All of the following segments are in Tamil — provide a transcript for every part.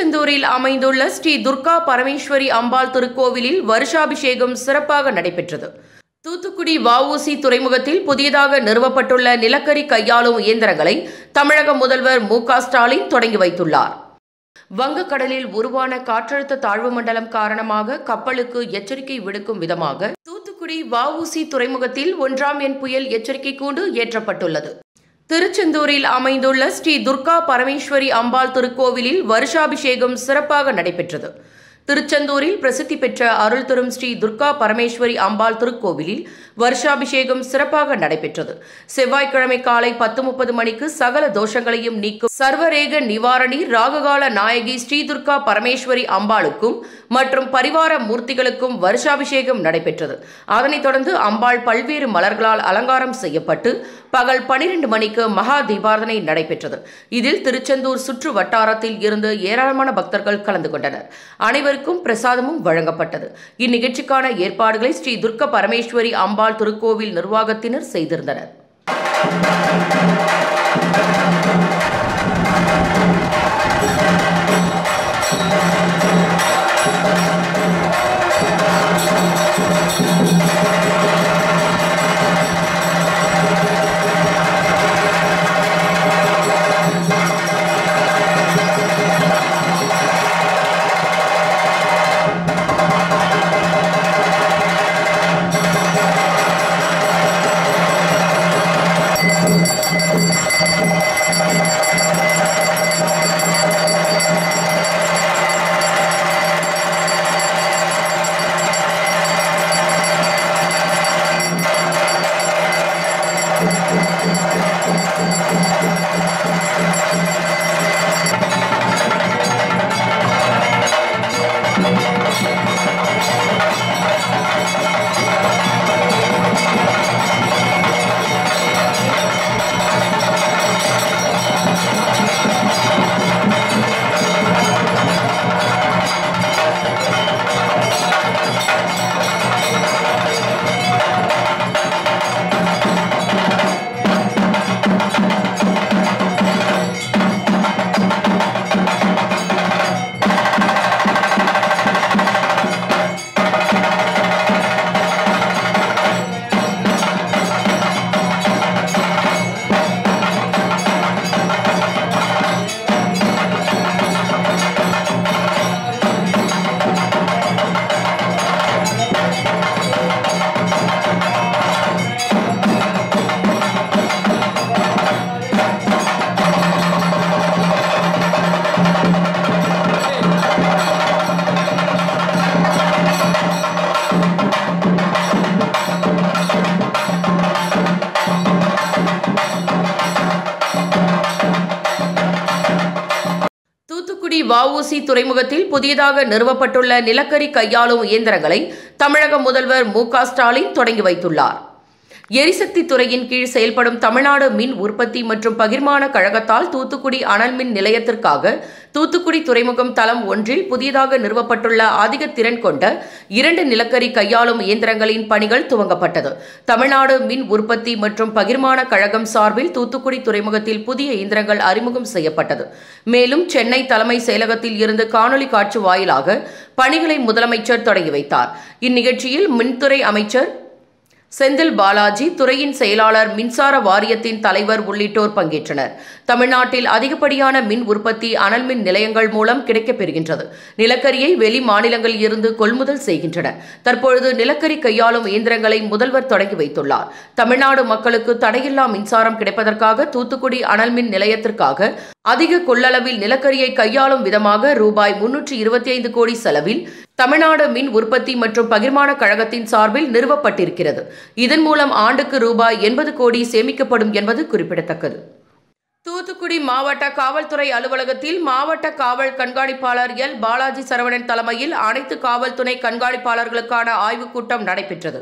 திருச்செந்தூரில் அமைந்துள்ள ஸ்ரீ துர்கா பரமேஸ்வரி அம்பாள் திருக்கோவிலில் வருஷாபிஷேகம் சிறப்பாக நடைபெற்றது தூத்துக்குடி வஉசி துறைமுகத்தில் புதியதாக நிறுவப்பட்டுள்ள நிலக்கரி கையாளும் இயந்திரங்களை தமிழக முதல்வர் மு க ஸ்டாலின் தொடங்கி வைத்துள்ளார் வங்கக்கடலில் உருவான காற்றழுத்த தாழ்வு மண்டலம் காரணமாக கப்பலுக்கு எச்சரிக்கை விடுக்கும் விதமாக தூத்துக்குடி வஉசி துறைமுகத்தில் ஒன்றாம் எண் புயல் எச்சரிக்கை கூண்டு ஏற்றப்பட்டுள்ளது திருச்செந்தூரில் அமைந்துள்ள ஸ்ரீ துர்கா பரமேஸ்வரி அம்பாள் திருக்கோவிலில் வருஷாபிஷேகம் சிறப்பாக நடைபெற்றது திருச்செந்தூரில் பிரசித்தி பெற்ற அருள் தரும் ஸ்ரீ துர்கா பரமேஸ்வரி அம்பாள் திருக்கோவிலில் வருஷாபிஷேகம் சிறப்பாக நடைபெற்றது செவ்வாய்க்கிழமை காலை பத்து முப்பது மணிக்கு சகல தோஷங்களையும் நீக்கும் சர்வரேக நிவாரணி ராககால நாயகி ஸ்ரீ துர்கா பரமேஸ்வரி அம்பாளுக்கும் மற்றும் பரிவார மூர்த்திகளுக்கும் வருஷாபிஷேகம் நடைபெற்றது அதனைத் தொடர்ந்து அம்பாள் பல்வேறு மலர்களால் அலங்காரம் செய்யப்பட்டு பகல் பனிரெண்டு மணிக்கு மகா தீபாரதனை நடைபெற்றது இதில் திருச்செந்தூர் சுற்று வட்டாரத்தில் இருந்து ஏராளமான பக்தர்கள் கலந்து கொண்டனர் அனைவருக்கும் பிரசாதமும் வழங்கப்பட்டது இந்நிகழ்ச்சிக்கான ஏற்பாடுகளை ஸ்ரீ துர்க்க பரமேஸ்வரி அம்பாள் திருக்கோவில் நிர்வாகத்தினர் செய்திருந்தனர் தூத்துக்குடி வஉசி துறைமுகத்தில் புதியதாக நிறுவப்பட்டுள்ள நிலக்கரி கையாளும் இயந்திரங்களை தமிழக முதல்வர் மு க ஸ்டாலின் தொடங்கி வைத்துள்ளார் எரிசக்தி துறையின் கீழ் செயல்படும் தமிழ்நாடு மின் உற்பத்தி மற்றும் பகிர்மான கழகத்தால் தூத்துக்குடி அனல் மின் நிலையத்திற்காக தூத்துக்குடி துறைமுகம் தளம் ஒன்றில் புதியதாக நிறுவப்பட்டுள்ள அதிக திறன் கொண்ட இரண்டு நிலக்கரி கையாளும் இயந்திரங்களின் பணிகள் துவங்கப்பட்டது தமிழ்நாடு மின் உற்பத்தி மற்றும் பகிர்மான கழகம் சார்பில் தூத்துக்குடி துறைமுகத்தில் புதிய இயந்திரங்கள் அறிமுகம் செய்யப்பட்டது மேலும் சென்னை தலைமை செயலகத்தில் இருந்து காணொலி காட்சி வாயிலாக பணிகளை முதலமைச்சர் தொடங்கி வைத்தார் இந்நிகழ்ச்சியில் மின்துறை அமைச்சர் செந்தில் பாலாஜி துறையின் செயலாளர் மின்சார வாரியத்தின் தலைவர் உள்ளிட்டோர் பங்கேற்றனர் தமிழ்நாட்டில் அதிகப்படியான மின் உற்பத்தி அனல் மின் நிலையங்கள் மூலம் கிடைக்கப் பெறுகின்றது நிலக்கரியை வெளி மாநிலங்களில் இருந்து கொள்முதல் செய்கின்றன தற்பொழுது நிலக்கரி கையாளும் இயந்திரங்களை முதல்வர் தொடங்கி வைத்துள்ளார் தமிழ்நாடு மக்களுக்கு தடையில்லா மின்சாரம் கிடைப்பதற்காக தூத்துக்குடி அனல் மின் நிலையத்திற்காக அதிக கொள்ளளவில் நிலக்கரியை கையாளும் விதமாக ரூபாய் முன்னூற்றி இருபத்தி ஐந்து கோடி செலவில் தமிழ்நாடு மின் உற்பத்தி மற்றும் பகிர்மான கழகத்தின் சார்பில் நிறுவப்பட்டிருக்கிறது இதன் மூலம் ஆண்டுக்கு ரூபாய் எண்பது கோடி சேமிக்கப்படும் என்பது குறிப்பிடத்தக்கது தூத்துக்குடி மாவட்ட காவல்துறை அலுவலகத்தில் மாவட்ட காவல் கண்காணிப்பாளர் எல் பாலாஜி சரவணன் தலைமையில் அனைத்து காவல் துணை கண்காணிப்பாளர்களுக்கான ஆய்வுக் கூட்டம் நடைபெற்றது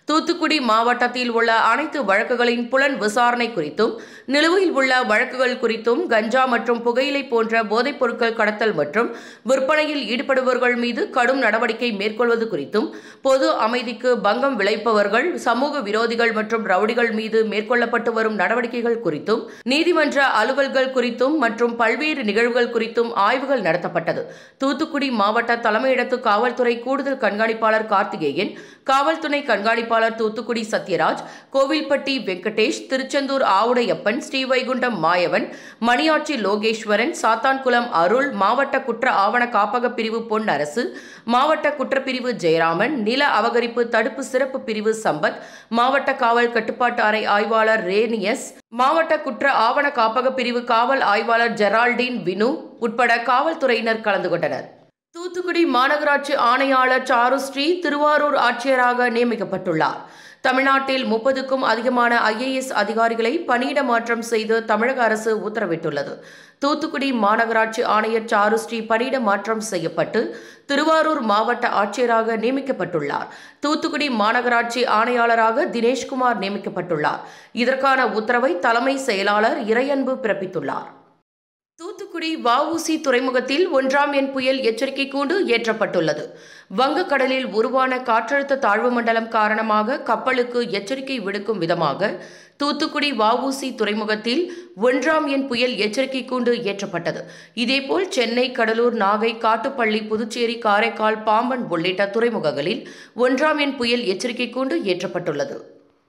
தூத்துக்குடி மாவட்டத்தில் உள்ள அனைத்து வழக்குகளின் புலன் விசாரணை குறித்தும் நிலுவையில் உள்ள வழக்குகள் குறித்தும் கஞ்சா மற்றும் புகையிலை போன்ற போதைப் பொருட்கள் கடத்தல் மற்றும் விற்பனையில் ஈடுபடுபவர்கள் மீது கடும் நடவடிக்கை மேற்கொள்வது குறித்தும் பொது அமைதிக்கு பங்கம் விளைப்பவர்கள் சமூக விரோதிகள் மற்றும் ரவுடிகள் மீது மேற்கொள்ளப்பட்டு வரும் நடவடிக்கைகள் குறித்தும் நீதிமன்ற அலுவல்கள் குறித்தும் மற்றும் பல்வேறு நிகழ்வுகள் குறித்தும் ஆய்வுகள் நடத்தப்பட்டது தூத்துக்குடி மாவட்ட தலைமையிடத்து காவல்துறை கூடுதல் கண்காணிப்பாளர் கார்த்திகேயன் காவல்துறை கண்காணிப்பாளர் தூத்துக்குடி சத்யராஜ் கோவில்பட்டி வெங்கடேஷ் திருச்செந்தூர் ஆவுடையப்பன் ஸ்ரீவைகுண்டம் மாயவன் மணியாட்சி லோகேஸ்வரன் சாத்தான்குளம் அருள் மாவட்ட குற்ற ஆவண காப்பக பிரிவு பொன் அரசு மாவட்ட குற்றப்பிரிவு ஜெயராமன் நில அபகரிப்பு தடுப்பு சிறப்பு பிரிவு சம்பத் மாவட்ட காவல் கட்டுப்பாட்டு அறை ஆய்வாளர் ரேனியஸ் மாவட்ட குற்ற ஆவண காப்பக பிரிவு காவல் ஆய்வாளர் ஜெரால்டீன் வினு உட்பட காவல்துறையினர் கலந்து கொண்டனர் தூத்துக்குடி மாநகராட்சி ஆணையாளர் சாருஸ்ரீ திருவாரூர் ஆட்சியராக நியமிக்கப்பட்டுள்ளார் தமிழ்நாட்டில் முப்பதுக்கும் அதிகமான ஐஏஎஸ் அதிகாரிகளை பணியிட மாற்றம் செய்து தமிழக அரசு உத்தரவிட்டுள்ளது தூத்துக்குடி மாநகராட்சி ஆணையர் சாருஸ்ரீ பணியிட மாற்றம் செய்யப்பட்டு திருவாரூர் மாவட்ட ஆட்சியராக நியமிக்கப்பட்டுள்ளார் தூத்துக்குடி மாநகராட்சி ஆணையாளராக தினேஷ்குமார் நியமிக்கப்பட்டுள்ளார் இதற்கான உத்தரவை தலைமை செயலாளர் இறையன்பு பிறப்பித்துள்ளார் தூத்துக்குடி வஉசி துறைமுகத்தில் ஒன்றாம் எண் புயல் எச்சரிக்கை கூண்டு ஏற்றப்பட்டுள்ளது வங்கக்கடலில் உருவான காற்றழுத்த தாழ்வு மண்டலம் காரணமாக கப்பலுக்கு எச்சரிக்கை விடுக்கும் விதமாக தூத்துக்குடி வஉசி துறைமுகத்தில் ஒன்றாம் எண் புயல் எச்சரிக்கை கூண்டு ஏற்றப்பட்டது இதேபோல் சென்னை கடலூர் நாகை காட்டுப்பள்ளி புதுச்சேரி காரைக்கால் பாம்பன் உள்ளிட்ட துறைமுகங்களில் ஒன்றாம் எண் புயல் எச்சரிக்கை கூண்டு ஏற்றப்பட்டுள்ளது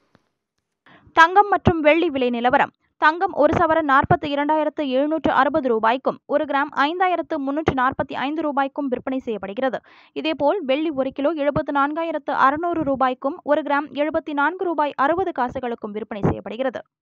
தங்கம் மற்றும் வெள்ளி விலை நிலவரம் தங்கம் ஒரு சவரன் நாற்பத்தி இரண்டாயிரத்து எழுநூற்று அறுபது ரூபாய்க்கும் ஒரு கிராம் ஐந்தாயிரத்து முன்னூற்று நாற்பத்தி ஐந்து ரூபாய்க்கும் விற்பனை செய்யப்படுகிறது இதேபோல் வெள்ளி ஒரு கிலோ எழுபத்து நான்காயிரத்து அறுநூறு ரூபாய்க்கும் ஒரு கிராம் எழுபத்தி நான்கு ரூபாய் அறுபது காசுகளுக்கும் விற்பனை செய்யப்படுகிறது